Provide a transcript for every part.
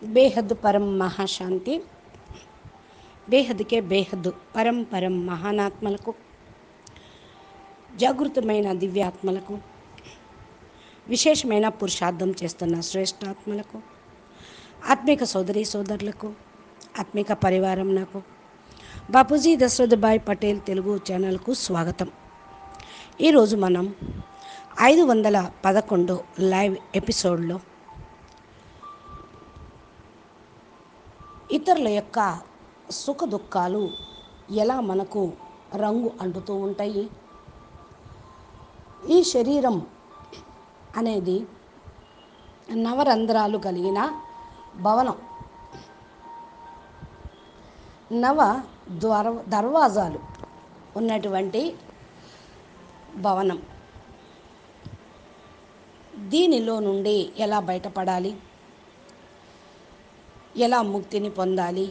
బేహద్ పరం మహాశాంతి బేహద్కే బేహద్ పరం పరం మహానాత్మలకు జాగృతమైన దివ్యాత్మలకు విశేషమైన పురుషార్థం చేస్తున్న శ్రేష్టాత్మలకు ఆత్మిక సోదరి సోదరులకు ఆత్మిక పరివారం నాకు బాపూజీ దశరథభాయ్ పటేల్ తెలుగు ఛానల్కు స్వాగతం ఈరోజు మనం ఐదు వందల పదకొండు లైవ్ ఎపిసోడ్లో ఇతరుల యొక్క సుఖ దుఃఖాలు ఎలా మనకు రంగు అంటుతూ ఉంటాయి ఈ శరీరం అనేది నవరంధ్రాలు కలిగిన భవనం నవ ద్వార దర్వాజాలు ఉన్నటువంటి భవనం దీనిలో నుండి ఎలా బయటపడాలి ఎలా ముక్తిని పొందాలి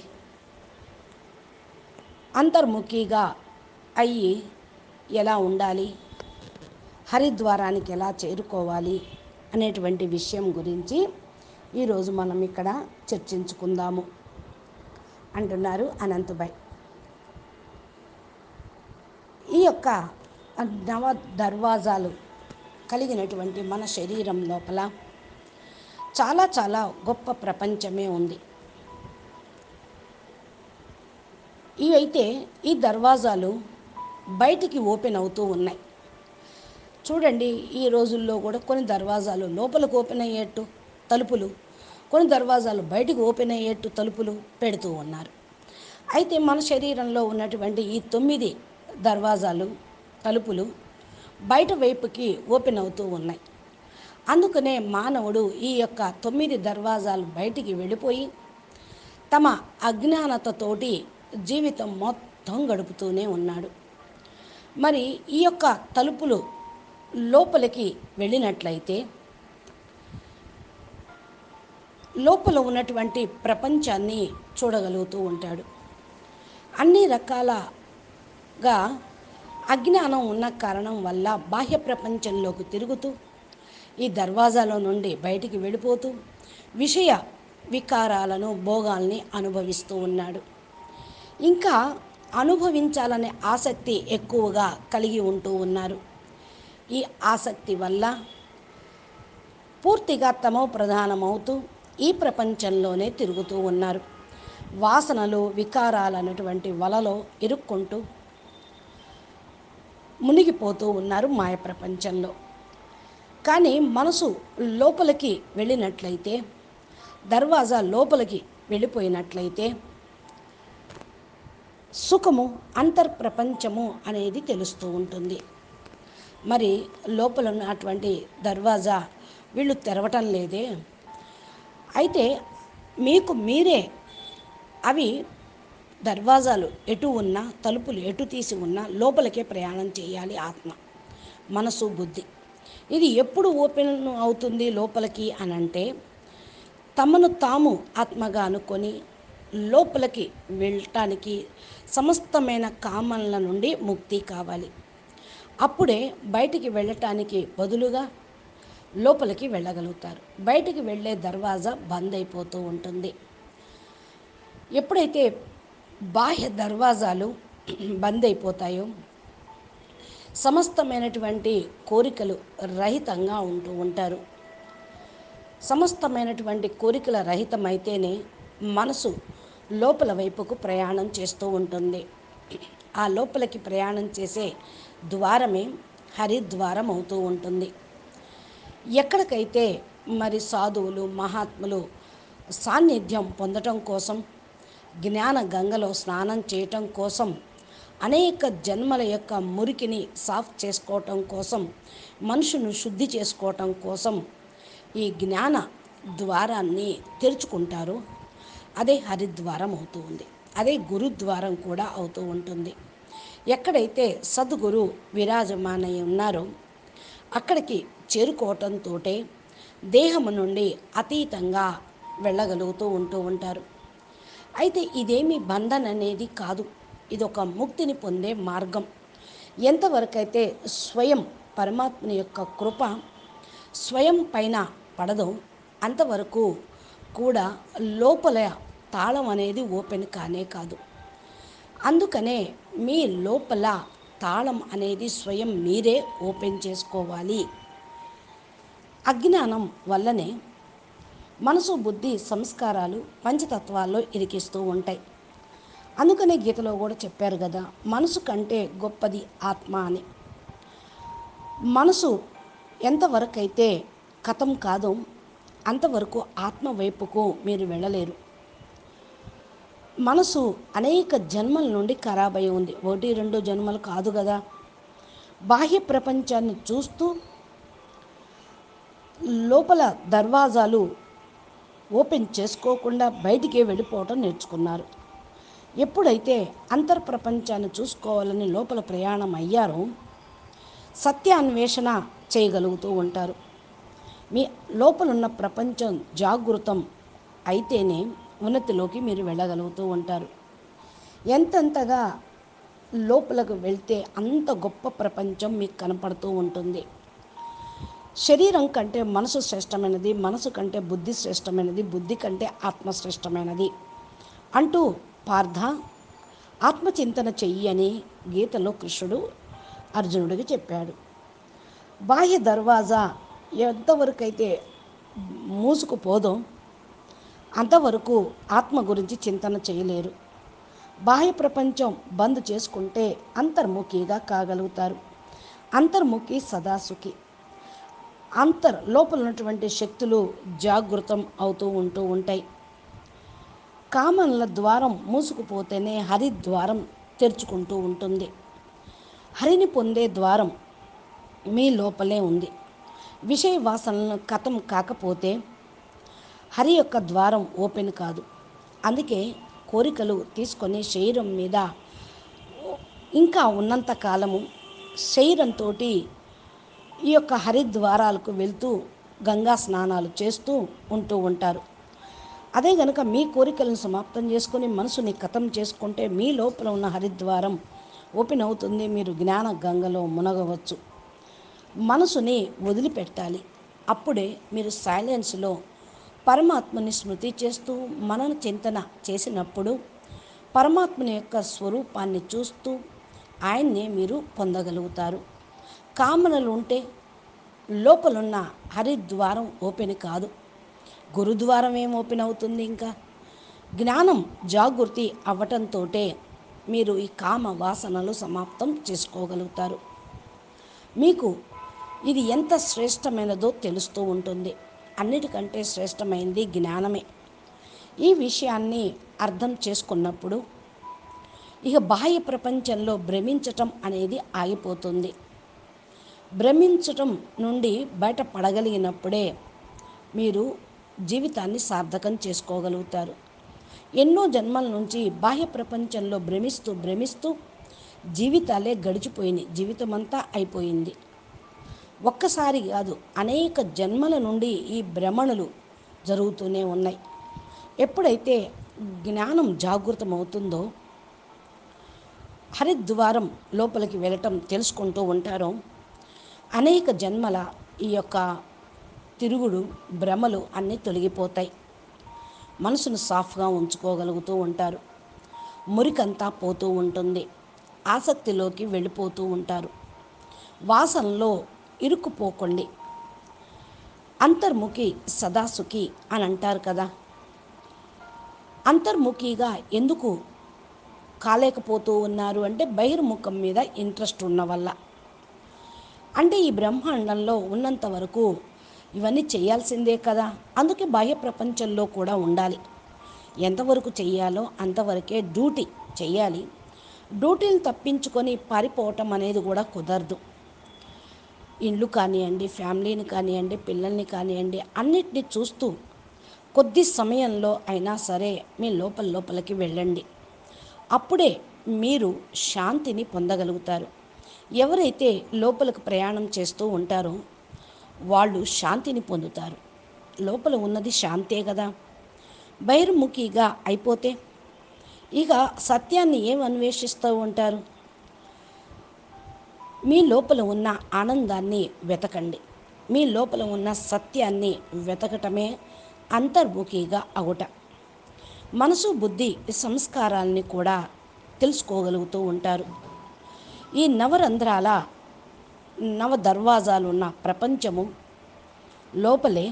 అంతర్ముఖిగా అయ్యి ఎలా ఉండాలి హరిద్వారానికి ఎలా చేరుకోవాలి అనేటువంటి విషయం గురించి ఈరోజు మనం ఇక్కడ చర్చించుకుందాము అంటున్నారు అనంతభాయ్ ఈ యొక్క నవ దర్వాజాలు కలిగినటువంటి మన శరీరం లోపల చాలా చాలా గొప్ప ప్రపంచమే ఉంది ఇవైతే ఈ దర్వాజాలు బయటికి ఓపెన్ అవుతూ ఉన్నాయి చూడండి ఈ రోజుల్లో కూడా కొన్ని దర్వాజాలు లోపలికి ఓపెన్ అయ్యేట్టు తలుపులు కొన్ని దర్వాజాలు బయటికి ఓపెన్ అయ్యేట్టు తలుపులు పెడుతూ ఉన్నారు అయితే మన శరీరంలో ఉన్నటువంటి ఈ తొమ్మిది దర్వాజాలు తలుపులు బయట వైపుకి ఓపెన్ అవుతూ ఉన్నాయి అందుకనే మానవుడు ఈ యొక్క తొమ్మిది దర్వాజాలు బయటికి వెళ్ళిపోయి తమ అజ్ఞానతతోటి జీవితం మొత్తం గడుపుతూనే ఉన్నాడు మరి ఈ యొక్క తలుపులు లోపలికి వెళ్ళినట్లయితే లోపల ఉన్నటువంటి ప్రపంచాన్ని చూడగలుగుతూ ఉంటాడు అన్ని రకాలగా అజ్ఞానం ఉన్న కారణం వల్ల బాహ్య ప్రపంచంలోకి తిరుగుతూ ఈ దర్వాజాలో నుండి బయటికి వెళ్ళిపోతూ విషయ వికారాలను భోగాల్ని అనుభవిస్తూ ఉన్నాడు ఇంకా అనుభవించాలనే ఆసక్తి ఎక్కువగా కలిగి ఉంటూ ఉన్నారు ఈ ఆసక్తి వల్ల పూర్తిగా తమో ప్రధానమవుతూ ఈ ప్రపంచంలోనే తిరుగుతూ ఉన్నారు వాసనలు వికారాలు అనేటువంటి వలలో ఇరుక్కుంటూ మునిగిపోతూ ఉన్నారు మాయ ప్రపంచంలో కానీ మనసు లోపలికి వెళ్ళినట్లయితే దర్వాజా లోపలికి వెళ్ళిపోయినట్లయితే సుఖము అంతర్ప్రపంచము అనేది తెలుస్తూ ఉంటుంది మరి లోపల ఉన్నటువంటి దర్వాజా వీళ్ళు తెరవటం లేదే అయితే మీకు మీరే అవి దర్వాజాలు ఎటు ఉన్నా తలుపులు ఎటు తీసి ఉన్నా లోపలికే ప్రయాణం చేయాలి ఆత్మ మనసు బుద్ధి ఇది ఎప్పుడు ఓపెన్ అవుతుంది లోపలికి అని అంటే తమను తాము ఆత్మగా అనుకొని లోపలికి వెళ్ళటానికి సమస్తమైన కామన్ల నుండి ముక్తి కావాలి అప్పుడే బయటికి వెళ్ళటానికి బదులుగా లోపలికి వెళ్ళగలుగుతారు బయటికి వెళ్ళే దర్వాజా బంద్ అయిపోతూ ఉంటుంది ఎప్పుడైతే బాహ్య దర్వాజాలు బంద్ అయిపోతాయో సమస్తమైనటువంటి కోరికలు రహితంగా ఉంటూ ఉంటారు సమస్తమైనటువంటి కోరికల రహితమైతేనే మనసు లోపల వైపుకు ప్రయాణం చేస్తూ ఉంటుంది ఆ లోపలికి ప్రయాణం చేసే ద్వారమే హరిద్వారం అవుతూ ఉంటుంది ఎక్కడికైతే మరి సాధువులు మహాత్ములు సాన్నిధ్యం పొందటం కోసం జ్ఞాన గంగలో స్నానం చేయటం కోసం అనేక జన్మల యొక్క మురికిని సాఫ్ చేసుకోవటం కోసం మనుషును శుద్ధి చేసుకోవటం కోసం ఈ జ్ఞాన ద్వారాన్ని తెరుచుకుంటారు అదే హరిద్వారం అవుతూ ఉంది అదే గురుద్వారం కూడా అవుతూ ఉంటుంది ఎక్కడైతే సద్గురు విరాజమానై ఉన్నారో అక్కడికి చేరుకోవటంతో దేహము నుండి అతీతంగా వెళ్ళగలుగుతూ ఉంటూ ఉంటారు అయితే ఇదేమి బంధన్ అనేది కాదు ఇది ఒక ముక్తిని పొందే మార్గం ఎంతవరకైతే స్వయం పరమాత్మ యొక్క కృప స్వయం పైన పడదో అంతవరకు కూడా లోపల తాళం అనేది ఓపెన్ కానే కాదు అందుకనే మీ లోపల తాళం అనేది స్వయం మీరే ఓపెన్ చేసుకోవాలి అజ్ఞానం వల్లనే మనసు బుద్ధి సంస్కారాలు పంచతత్వాల్లో ఇరికిస్తూ ఉంటాయి అందుకనే గీతలో కూడా చెప్పారు కదా మనసు కంటే గొప్పది ఆత్మ అని మనసు ఎంతవరకు అయితే కథం కాదో అంతవరకు ఆత్మ వైపుకు మీరు వెళ్ళలేరు మనసు అనేక జన్మల నుండి ఖరాబై ఉంది ఒకటి రెండు జన్మలు కాదు కదా బాహ్య ప్రపంచాన్ని చూస్తూ లోపల దర్వాజాలు ఓపెన్ చేసుకోకుండా బయటికి వెళ్ళిపోవటం నేర్చుకున్నారు ఎప్పుడైతే అంతర్ ప్రపంచాన్ని చూసుకోవాలని లోపల ప్రయాణం అయ్యారో సత్యాన్వేషణ చేయగలుగుతూ ఉంటారు మీ లోపలున్న ప్రపంచం జాగృతం అయితేనే ఉన్నతిలోకి మీరు వెళ్ళగలుగుతూ ఉంటారు ఎంతెంతగా లోపలకు వెళ్తే అంత గొప్ప ప్రపంచం మీకు కనపడుతూ ఉంటుంది శరీరం కంటే మనసు శ్రేష్టమైనది మనసు కంటే బుద్ధి శ్రేష్టమైనది బుద్ధి కంటే ఆత్మ శ్రేష్టమైనది అంటూ పార్థ ఆత్మచింతన చెయ్యి అని గీతలో కృష్ణుడు అర్జునుడికి చెప్పాడు బాహ్య దర్వాజా ఎంతవరకైతే మూసుకుపోదో అంతవరకు ఆత్మ గురించి చింతన చేయలేరు బాహ్య ప్రపంచం బంద్ చేసుకుంటే అంతర్ముఖిగా కాగలుగుతారు అంతర్ముఖి సదాసుఖి అంతర్ లోపల ఉన్నటువంటి శక్తులు జాగృతం అవుతూ ఉంటూ ఉంటాయి కామన్ల ద్వారం మూసుకుపోతేనే హరి ద్వారం తెరుచుకుంటూ ఉంటుంది హరిని పొందే ద్వారం మీ లోపలే ఉంది విషయ వాసనలను కథం కాకపోతే హరి యొక్క ద్వారం ఓపెన్ కాదు అందుకే కోరికలు తీసుకొని శరీరం మీద ఇంకా ఉన్నంత కాలము శరీరంతో ఈ యొక్క హరిద్వారాలకు వెళ్తూ గంగా స్నానాలు చేస్తూ ఉంటూ ఉంటారు అదే గనుక మీ కోరికలను సమాప్తం చేసుకొని మనసుని కథం చేసుకుంటే మీ లోపల ఉన్న హరిద్వారం ఓపెన్ అవుతుంది మీరు జ్ఞాన గంగలో మునగవచ్చు మనసుని వదిలిపెట్టాలి అప్పుడే మీరు సైలెన్స్లో పరమాత్మని స్మృతి చేస్తూ మనన చింతన చేసినప్పుడు పరమాత్మని యొక్క స్వరూపాన్ని చూస్తూ ఆయన్ని మీరు పొందగలుగుతారు కామనలు ఉంటే లోపలున్న హరిద్వారం ఓపెన్ కాదు గురుద్వారం ఏం ఓపెన్ అవుతుంది ఇంకా జ్ఞానం జాగృతి అవ్వటంతో మీరు ఈ కామ వాసనలు సమాప్తం చేసుకోగలుగుతారు మీకు ఇది ఎంత శ్రేష్టమైనదో తెలుస్తూ ఉంటుంది అన్నిటికంటే శ్రేష్టమైనది జ్ఞానమే ఈ విషయాన్ని అర్థం చేసుకున్నప్పుడు ఇక బాహ్య ప్రపంచంలో భ్రమించటం అనేది ఆగిపోతుంది భ్రమించటం నుండి బయటపడగలిగినప్పుడే మీరు జీవితాన్ని సార్థకం చేసుకోగలుగుతారు ఎన్నో జన్మల నుంచి బాహ్య ప్రపంచంలో భ్రమిస్తూ భ్రమిస్తూ జీవితాలే గడిచిపోయినాయి జీవితమంతా అయిపోయింది ఒక్కసారి కాదు అనేక జన్మల నుండి ఈ భ్రమణులు జరుగుతూనే ఉన్నాయి ఎప్పుడైతే జ్ఞానం జాగృతమవుతుందో హరిద్వారం లోపలికి వెళ్ళటం తెలుసుకుంటూ ఉంటారో అనేక జన్మల ఈ యొక్క తిరుగుడు భ్రమలు అన్నీ తొలగిపోతాయి మనసును సాఫ్గా ఉంచుకోగలుగుతూ ఉంటారు మురికంతా పోతూ ఉంటుంది ఆసక్తిలోకి వెళ్ళిపోతూ ఉంటారు వాసనలో ఇరుక్కుపోకండి అంతర్ముఖి సదాసుఖి అని అంటారు కదా అంతర్ముఖిగా ఎందుకు కాలేకపోతూ ఉన్నారు అంటే బహిర్ముఖం మీద ఇంట్రెస్ట్ ఉన్న వల్ల అంటే ఈ బ్రహ్మాండంలో ఉన్నంత వరకు ఇవన్నీ చేయాల్సిందే కదా అందుకే బాహ్య ప్రపంచంలో కూడా ఉండాలి ఎంతవరకు చెయ్యాలో అంతవరకే డ్యూటీ చెయ్యాలి డ్యూటీని తప్పించుకొని పారిపోవటం అనేది కూడా కుదరదు ఇండ్లు కానివ్వండి ఫ్యామిలీని కానివ్వండి పిల్లల్ని కానివ్వండి అన్నిటిని చూస్తూ కొద్ది సమయంలో అయినా సరే మీ లోపల లోపలికి వెళ్ళండి అప్పుడే మీరు శాంతిని పొందగలుగుతారు ఎవరైతే లోపలికి ప్రయాణం చేస్తూ ఉంటారో వాళ్ళు శాంతిని పొందుతారు లోపల ఉన్నది శాంతే కదా బహిర్ముఖిగా అయిపోతే ఇక సత్యాన్ని ఏం అన్వేషిస్తూ ఉంటారు మీ లోపల ఉన్న ఆనందాన్ని వెతకండి మీ లోపల ఉన్న సత్యాన్ని వెతకటమే అంతర్ముఖిగా అగుట మనసు బుద్ధి సంస్కారాల్ని కూడా తెలుసుకోగలుగుతూ ఉంటారు ఈ నవరంధ్రాల నవ దర్వాజాలు ఉన్న ప్రపంచము లోపలే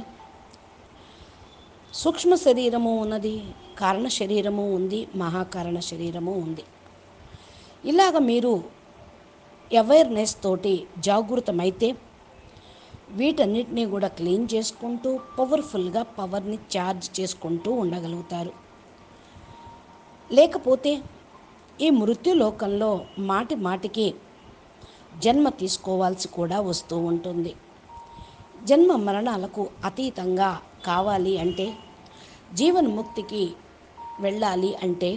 సూక్ష్మ శరీరము ఉన్నది కారణ శరీరము ఉంది మహాకారణ శరీరము ఉంది ఇలాగ మీరు అవేర్నెస్ తోటి జాగృతమైతే వీటన్నిటినీ కూడా క్లీన్ చేసుకుంటూ పవర్ఫుల్గా పవర్ని ఛార్జ్ చేసుకుంటూ ఉండగలుగుతారు లేకపోతే ఈ మృత్యులోకంలో మాటి మాటికి జన్మ తీసుకోవాల్సి కూడా వస్తూ ఉంటుంది జన్మ మరణాలకు అతీతంగా కావాలి అంటే జీవన్ముక్తికి వెళ్ళాలి అంటే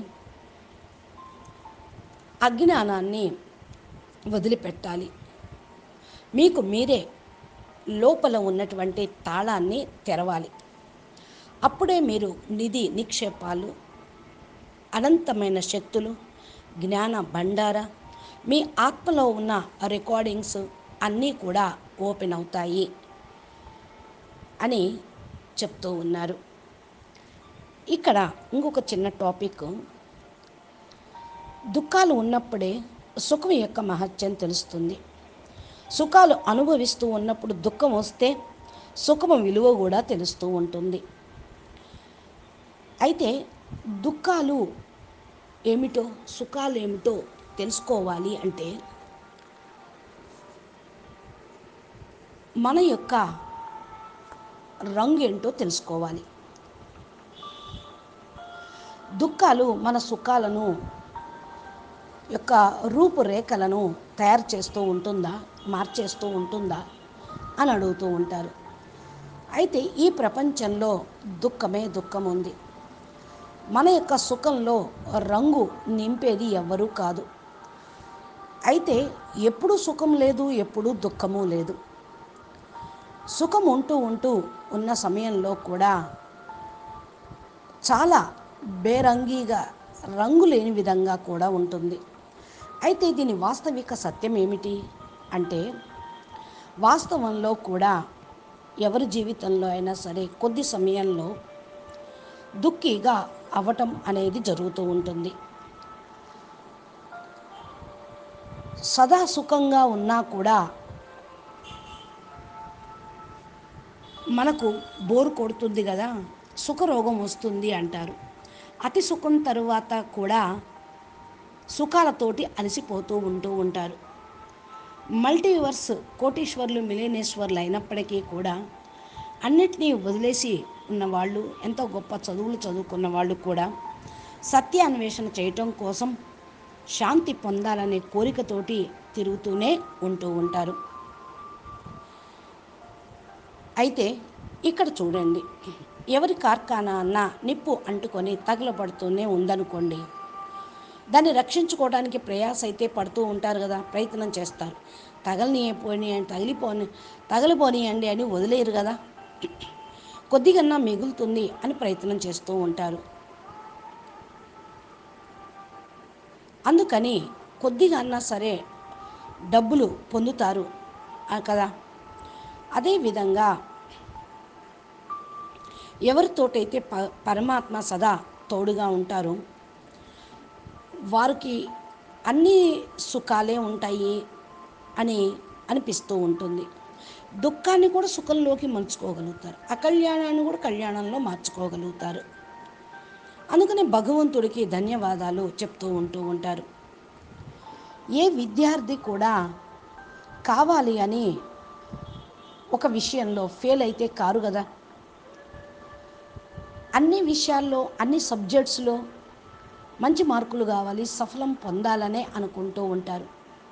అజ్ఞానాన్ని వదిలిపెట్టాలి మీకు మీరే లోపల ఉన్నటువంటి తాళాన్ని తెరవాలి అప్పుడే మీరు నిధి నిక్షేపాలు అనంతమైన శక్తులు జ్ఞాన భండార మీ ఆత్మలో ఉన్న రికార్డింగ్స్ అన్నీ కూడా ఓపెన్ అవుతాయి అని చెప్తూ ఉన్నారు ఇక్కడ ఇంకొక చిన్న టాపిక్ దుఃఖాలు ఉన్నప్పుడే సుఖం యొక్క మహత్యం తెలుస్తుంది సుఖాలు అనుభవిస్తూ ఉన్నప్పుడు దుఃఖం వస్తే సుఖం విలువ కూడా తెలుస్తూ ఉంటుంది అయితే దుఃఖాలు ఏమిటో సుఖాలు ఏమిటో తెలుసుకోవాలి అంటే మన యొక్క రంగు ఏంటో తెలుసుకోవాలి దుఃఖాలు మన సుఖాలను యొక్క రూపురేఖలను తయారు చేస్తూ ఉంటుందా మార్చేస్తూ ఉంటుందా అని అడుగుతూ ఉంటారు అయితే ఈ ప్రపంచంలో దుఃఖమే దుఃఖం ఉంది మన యొక్క సుఖంలో రంగు నింపేది ఎవ్వరూ కాదు అయితే ఎప్పుడు సుఖం లేదు ఎప్పుడు దుఃఖము లేదు సుఖం ఉంటూ ఉంటూ ఉన్న సమయంలో కూడా చాలా బేరంగిగా రంగు లేని విధంగా కూడా ఉంటుంది అయితే దీని వాస్తవిక సత్యం ఏమిటి అంటే వాస్తవంలో కూడా ఎవరి జీవితంలో అయినా సరే కొద్ది సమయంలో దుఃఖిగా అవ్వటం అనేది జరుగుతూ ఉంటుంది సదా సుఖంగా ఉన్నా కూడా మనకు బోరు కొడుతుంది కదా సుఖరోగం వస్తుంది అంటారు అతి సుఖం తరువాత కూడా సుఖాలతోటి అలసిపోతూ ఉంటూ ఉంటారు మల్టీవర్స్ కోటీశ్వర్లు మిలేనేశ్వర్లు అయినప్పటికీ కూడా అన్నిటినీ వదిలేసి ఉన్నవాళ్ళు ఎంతో గొప్ప చదువులు చదువుకున్న వాళ్ళు కూడా సత్యాన్వేషణ చేయటం కోసం శాంతి పొందాలనే కోరికతోటి తిరుగుతూనే ఉంటూ ఉంటారు అయితే ఇక్కడ చూడండి ఎవరి కార్ఖానా అన్న నిప్పు అంటుకొని తగలబడుతూనే ఉందనుకోండి దాన్ని రక్షించుకోవడానికి ప్రయాస అయితే పడుతూ ఉంటారు కదా ప్రయత్నం చేస్తారు తగలని పోని తగిలిపోని తగిలిపోనియండి అని వదిలేరు కదా కొద్దిగన్నా మిగులుతుంది అని ప్రయత్నం చేస్తూ ఉంటారు అందుకని కొద్దిగా అన్నా సరే డబ్బులు పొందుతారు ఆ కదా అదేవిధంగా ఎవరితోటైతే ప పరమాత్మ సదా తోడుగా ఉంటారో వారికి అన్ని సుఖాలే ఉంటాయి అని అనిపిస్తూ ఉంటుంది దుఃఖాన్ని కూడా సుఖంలోకి మలుచుకోగలుగుతారు అకళ్యాణాన్ని కూడా కళ్యాణంలో మార్చుకోగలుగుతారు అందుకని భగవంతుడికి ధన్యవాదాలు చెప్తూ ఉంటూ ఉంటారు ఏ విద్యార్థి కూడా కావాలి అని ఒక విషయంలో ఫెయిల్ అయితే కారు కదా అన్ని విషయాల్లో అన్ని సబ్జెక్ట్స్లో మంచి మార్కులు కావాలి సఫలం పొందాలనే అనుకుంటూ ఉంటారు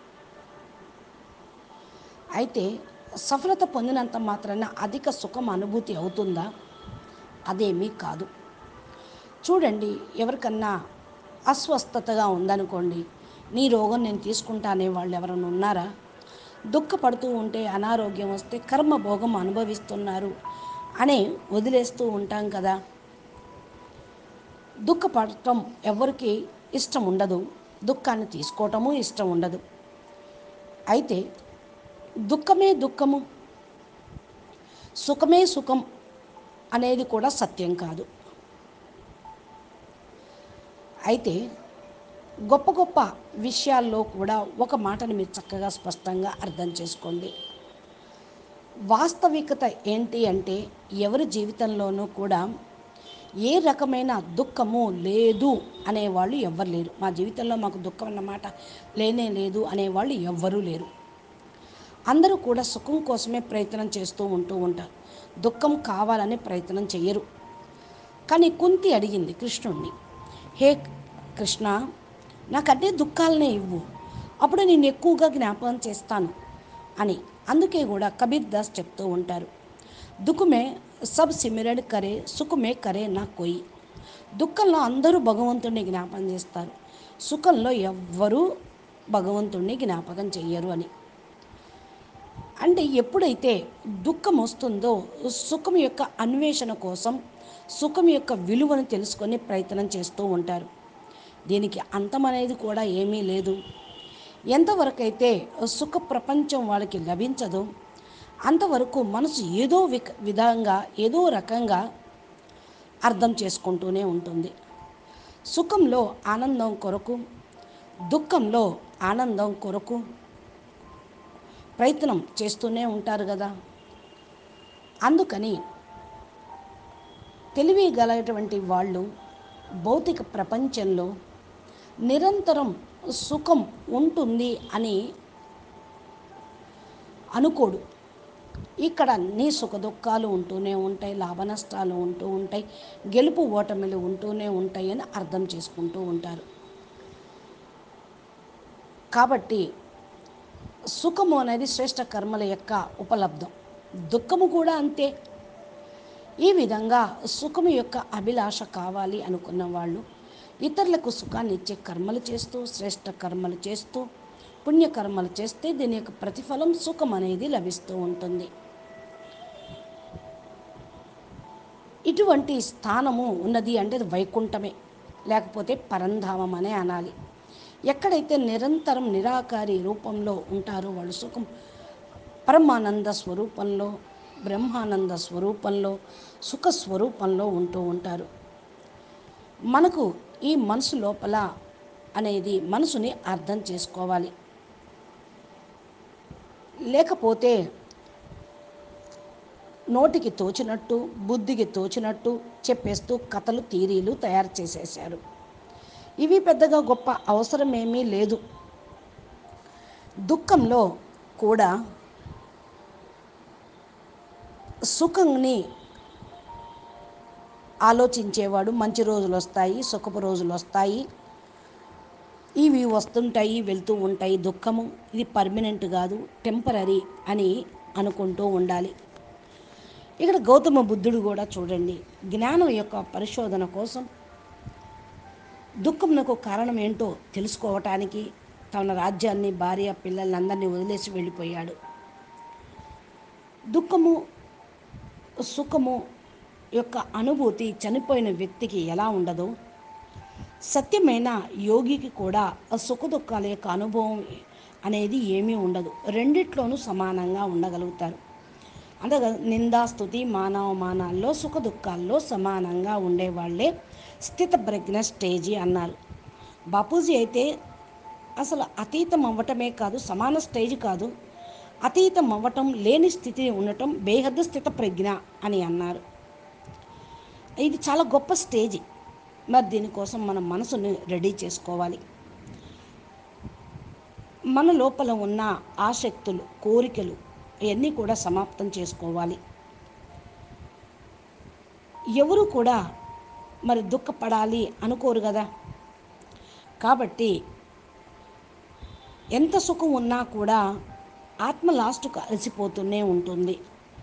అయితే సఫలత పొందినంత మాత్రాన అధిక సుఖం అనుభూతి అవుతుందా అదేమీ కాదు చూడండి ఎవరికన్నా అస్వస్థతగా ఉందనుకోండి నీ రోగం నేను తీసుకుంటా అనే వాళ్ళు ఎవరైనా ఉన్నారా దుఃఖపడుతూ ఉంటే అనారోగ్యం వస్తే కర్మ భోగం అనుభవిస్తున్నారు అని వదిలేస్తూ ఉంటాం కదా దుఃఖపడటం ఎవరికి ఇష్టం ఉండదు దుఃఖాన్ని తీసుకోవటము ఇష్టం ఉండదు అయితే దుఃఖమే దుఃఖము సుఖమే సుఖం అనేది కూడా సత్యం కాదు అయితే గొప్ప గొప్ప విషయాల్లో కూడా ఒక మాటను మీరు చక్కగా స్పష్టంగా అర్థం చేసుకోండి వాస్తవికత ఏంటి అంటే ఎవరి జీవితంలోనూ కూడా ఏ రకమైన దుఃఖము లేదు అనేవాళ్ళు ఎవ్వరు లేరు మా జీవితంలో మాకు దుఃఖం అన్నమాట లేనే లేదు అనేవాళ్ళు ఎవ్వరూ లేరు అందరూ కూడా సుఖం కోసమే ప్రయత్నం చేస్తూ ఉంటూ ఉంటారు దుఃఖం కావాలని ప్రయత్నం చెయ్యరు కానీ కుంతి అడిగింది కృష్ణుణ్ణి హే కృష్ణ నాకు అదే దుఃఖాలనే ఇవ్వు అప్పుడు నేను ఎక్కువగా జ్ఞాపకం చేస్తాను అని అందుకే కూడా కబీర్ దాస్ చెప్తూ ఉంటారు దుఃఖమే సబ్ సిమిరడ్ కరే సుఖమే కరే నా కొయ్యి దుఃఖంలో అందరూ భగవంతుడిని జ్ఞాపకం చేస్తారు సుఖంలో ఎవ్వరూ భగవంతుడిని జ్ఞాపకం చెయ్యరు అని అంటే ఎప్పుడైతే దుఃఖం వస్తుందో సుఖం యొక్క అన్వేషణ కోసం సుఖం యొక్క విలువను తెలుసుకొని ప్రయత్నం చేస్తూ ఉంటారు దీనికి అంతం అనేది కూడా ఏమీ లేదు ఎంతవరకైతే సుఖ ప్రపంచం వాళ్ళకి లభించదో అంతవరకు మనసు ఏదో విక విధంగా ఏదో రకంగా అర్థం చేసుకుంటూనే ఉంటుంది సుఖంలో ఆనందం కొరకు దుఃఖంలో ఆనందం కొరకు ప్రయత్నం చేస్తూనే ఉంటారు కదా అందుకని తెలివి గలటువంటి వాళ్ళు భౌతిక ప్రపంచంలో నిరంతరం సుఖం ఉంటుంది అని అనుకోడు ఇక్కడ నీ సుఖ దుఃఖాలు ఉంటూనే ఉంటాయి లాభ నష్టాలు ఉంటూ ఉంటాయి గెలుపు ఓటమిలు ఉంటూనే ఉంటాయి అని అర్థం చేసుకుంటూ ఉంటారు కాబట్టి సుఖము అనేది శ్రేష్ట కర్మల యొక్క ఉపలబ్ధం దుఃఖము కూడా అంతే ఈ విధంగా సుఖము యొక్క అభిలాష కావాలి అనుకున్న వాళ్ళు ఇతరులకు సుఖాన్ని ఇచ్చే కర్మలు చేస్తూ శ్రేష్ట కర్మలు చేస్తూ పుణ్యకర్మలు చేస్తే దీని యొక్క ప్రతిఫలం సుఖం అనేది లభిస్తూ ఉంటుంది ఇటువంటి స్థానము ఉన్నది అంటే అది వైకుంఠమే లేకపోతే పరంధామం అనే అనాలి ఎక్కడైతే నిరంతరం నిరాకారి రూపంలో ఉంటారో వాళ్ళు సుఖం పరమానంద స్వరూపంలో బ్రహ్మానంద స్వరూపంలో సుఖ స్వరూపంలో ఉంటూ ఉంటారు మనకు ఈ మనసు లోపల అనేది మనసుని అర్థం చేసుకోవాలి లేకపోతే నోటికి తోచినట్టు బుద్ధికి తోచినట్టు చెప్పేస్తూ కథలు తీరీలు తయారు చేసేశారు ఇవి పెద్దగా గొప్ప అవసరం ఏమీ లేదు దుఃఖంలో కూడా సుఖంని ఆలోచించేవాడు మంచి రోజులు వస్తాయి సుఖపు రోజులు వస్తాయి ఇవి వస్తుంటాయి వెళ్తూ ఉంటాయి దుఃఖము ఇది పర్మనెంట్ కాదు టెంపరీ అని అనుకుంటూ ఉండాలి ఇక్కడ గౌతమ బుద్ధుడు కూడా చూడండి జ్ఞానం యొక్క పరిశోధన కోసం దుఃఖమునకు కారణం ఏంటో తెలుసుకోవటానికి తన రాజ్యాన్ని భార్య పిల్లల్ని అందరినీ వదిలేసి వెళ్ళిపోయాడు దుఃఖము సుఖము యొక్క అనుభూతి చనిపోయిన వ్యక్తికి ఎలా ఉండదో సత్యమైన యోగికి కూడా ఆ సుఖ దుఃఖాల యొక్క అనుభవం అనేది ఏమీ ఉండదు రెండిట్లోనూ సమానంగా ఉండగలుగుతారు అంటే నిందా స్థుతి మానవమానాల్లో సుఖ దుఃఖాల్లో సమానంగా ఉండేవాళ్ళే స్థితప్రజ్ఞ స్టేజీ అన్నారు బాపూజీ అయితే అసలు అతీతం అవ్వటమే కాదు సమాన స్టేజ్ కాదు అతీతం అవ్వటం లేని స్థితి ఉండటం బేహద్దు స్థిత ప్రజ్ఞ అని అన్నారు ఇది చాలా గొప్ప స్టేజీ మరి దీనికోసం మన మనసుని రెడీ చేసుకోవాలి మన లోపల ఉన్న ఆసక్తులు కోరికలు ఇవన్నీ కూడా సమాప్తం చేసుకోవాలి ఎవరు కూడా మరి దుఃఖపడాలి అనుకోరు కదా కాబట్టి ఎంత సుఖం ఉన్నా కూడా ఆత్మ లాస్ట్కు అలసిపోతూనే ఉంటుంది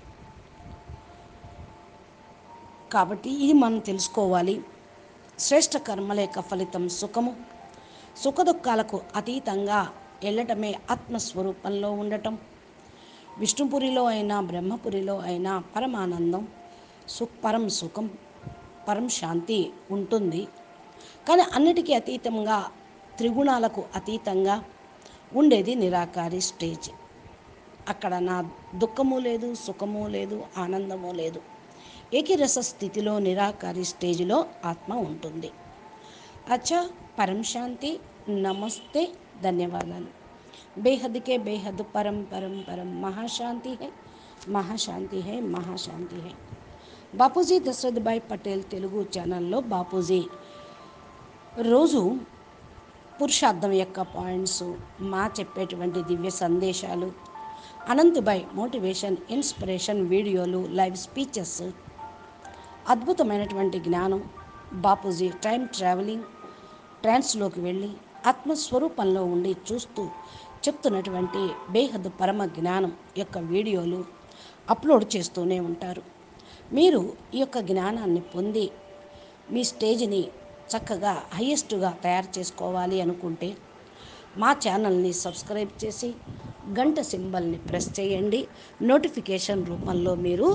కాబట్టి ఇది మనం తెలుసుకోవాలి శ్రేష్ట కర్మల యొక్క ఫలితం సుఖము సుఖ దుఃఖాలకు అతీతంగా వెళ్ళటమే ఆత్మస్వరూపంలో ఉండటం విష్ణుపురిలో అయినా బ్రహ్మపురిలో అయినా పరమానందం సు పరం సుఖం పరం శాంతి ఉంటుంది కానీ అన్నిటికీ అతీతంగా త్రిగుణాలకు అతీతంగా ఉండేది నిరాకారి స్టేజ్ అక్కడ నా దుఃఖము లేదు సుఖము లేదు ఆనందము లేదు ఏకరస స్థితిలో నిరాకారి స్టేజ్లో ఆత్మ ఉంటుంది అచ్చా పరం శాంతి నమస్తే ధన్యవాదాలు బేహద్ కే బేహద్ పరం పరం పరం మహాశాంతి హై మహాశాంతి హై మహాశాంతి హై బాపూజీ దశరథ్ భాయ్ పటేల్ తెలుగు ఛానల్లో బాపూజీ రోజు పురుషార్థం యొక్క పాయింట్స్ మా చెప్పేటువంటి దివ్య సందేశాలు అనంతుబాయ్ మోటివేషన్ ఇన్స్పిరేషన్ వీడియోలు లైవ్ స్పీచెస్ అద్భుతమైనటువంటి జ్ఞానం బాపూజీ టైం ట్రావెలింగ్ ట్రాన్స్లోకి వెళ్ళి ఆత్మస్వరూపంలో ఉండి చూస్తూ చెప్తున్నటువంటి బేహద్ పరమ జ్ఞానం యొక్క వీడియోలు అప్లోడ్ చేస్తూనే ఉంటారు మీరు ఈ యొక్క జ్ఞానాన్ని పొంది మీ స్టేజ్ని చక్కగా హయ్యెస్ట్గా తయారు చేసుకోవాలి అనుకుంటే మా ఛానల్ని సబ్స్క్రైబ్ చేసి గంట సింబల్ని ప్రెస్ చేయండి నోటిఫికేషన్ రూపంలో మీరు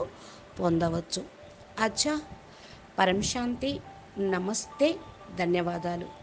పొందవచ్చు అచ్చా పరం శాంతి నమస్తే ధన్యవాదాలు